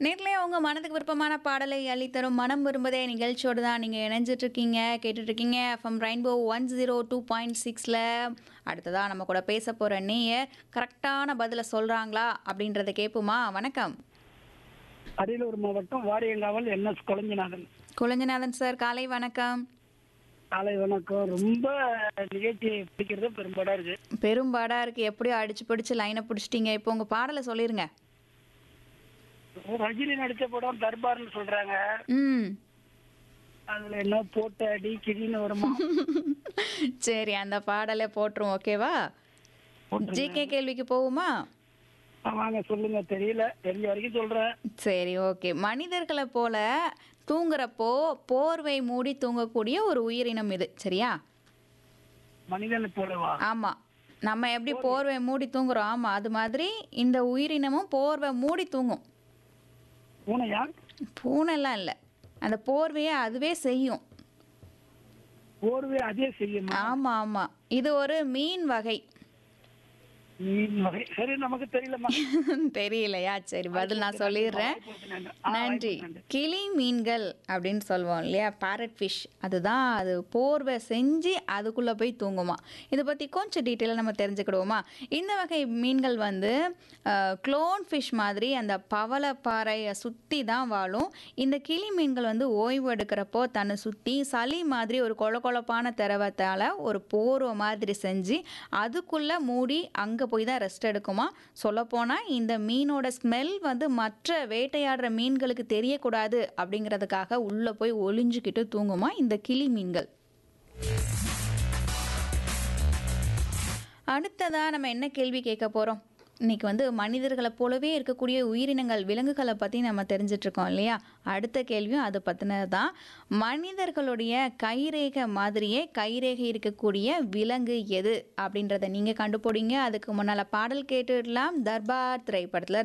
நேர்லயே உங்க மனதுக்கு விருப்பமான பாடலை அள்ளித்தரும் மனம் விரும்புதே நிகழ்ச்சியோடு தான் நீங்கள் இணைஞ்சிட்டு இருக்கீங்க கேட்டுட்டு இருக்கீங்க FM rainbow one zero two point சிக்ஸில் அடுத்ததாக நம்ம கூட பேச போகிற நேயர் கரெக்டான பதிலை சொல்கிறாங்களா அப்படின்றத கேட்போமா வணக்கம் அரியலூர் மாவட்டம் வாரியங்காவல் என்எஸ் கொலஞ்சிநாதன் குழஞ்சநாதன் சார் காலை வணக்கம் காலை வணக்கம் ரொம்ப நிகழ்ச்சி பிடிக்கிறது பெரும்பாடா இருக்கு பெரும்பாடாக இருக்குது எப்படியோ அடிச்சு பிடிச்சி லைனை பிடிச்சிட்டீங்க இப்போ உங்கள் பாடலை சொல்லிருங்க ரஜினி நடிச்ச படம் தர்பார்னு சொல்றாங்க ம் அதுல என்ன போட்ட அடி கிழின்னு வருமா சரி அந்த பாடலை போட்டுரும் ஓகேவா ஜிகே கேள்விக்கு போகுமா ஆ, வாங்க சொல்லுங்க தெரியல தெரிஞ்ச வரைக்கும் சொல்றேன் சரி ஓகே மனிதர்களை போல தூங்குறப்போ போர்வை மூடி தூங்கக்கூடிய ஒரு உயிரினம் இது சரியா மனிதனை போலவா ஆமாம் நம்ம எப்படி போர்வை மூடி தூங்குறோம் ஆமாம் அது மாதிரி இந்த உயிரினமும் போர்வை மூடி தூங்கும் பூனையா பூனைலாம் இல்லை அந்த போர்வையை அதுவே செய்யும் போர்வே அதே செய்யுமா ஆமாம் ஆமாம் இது ஒரு மீன் வகை மீன் வகை சரி நமக்கு தெரியலமா தெரியலையா சரி பதில் நான் சொல்லிடுறேன் நன்றி கிளி மீன்கள் அப்படின்னு சொல்லுவோம் இல்லையா பேரட் ஃபிஷ் அதுதான் அது போர்வை செஞ்சு அதுக்குள்ளே போய் தூங்குமா இதை பற்றி கொஞ்சம் டீட்டெயிலாக நம்ம தெரிஞ்சுக்கிடுவோமா இந்த வகை மீன்கள் வந்து க்ளோன் ஃபிஷ் மாதிரி அந்த பவளப்பாறையை சுற்றி தான் வாழும் இந்த கிளி மீன்கள் வந்து ஓய்வு எடுக்கிறப்போ தன்னை சுற்றி சளி மாதிரி ஒரு கொல கொலப்பான திரவத்தால் ஒரு போர்வை மாதிரி செஞ்சு அதுக்குள்ளே மூடி அங்கே போய் தான் ரெஸ்ட் எடுக்குமா சொல்லப்போனால் இந்த மீனோட ஸ்மெல் வந்து மற்ற வேட்டையாடுற மீன்களுக்கு தெரியக்கூடாது அப்படிங்கிறதுக்காக உள்ளே போய் ஒளிஞ்சுக்கிட்டு தூங்குமா இந்த கிளி மீன்கள் அடுத்ததாக நம்ம என்ன கேள்வி கேட்க போகிறோம் இன்னைக்கு வந்து மனிதர்களை போலவே இருக்கக்கூடிய உயிரினங்கள் விலங்குகளை பற்றி நம்ம தெரிஞ்சிட்டு இருக்கோம் இல்லையா அடுத்த கேள்வியும் அது பற்றினது தான் மனிதர்களுடைய கைரேகை மாதிரியே கைரேகை இருக்கக்கூடிய விலங்கு எது அப்படின்றத நீங்கள் கண்டுபிடிங்க அதுக்கு முன்னால் பாடல் கேட்டுடலாம் தர்பார் திரைப்படத்தில்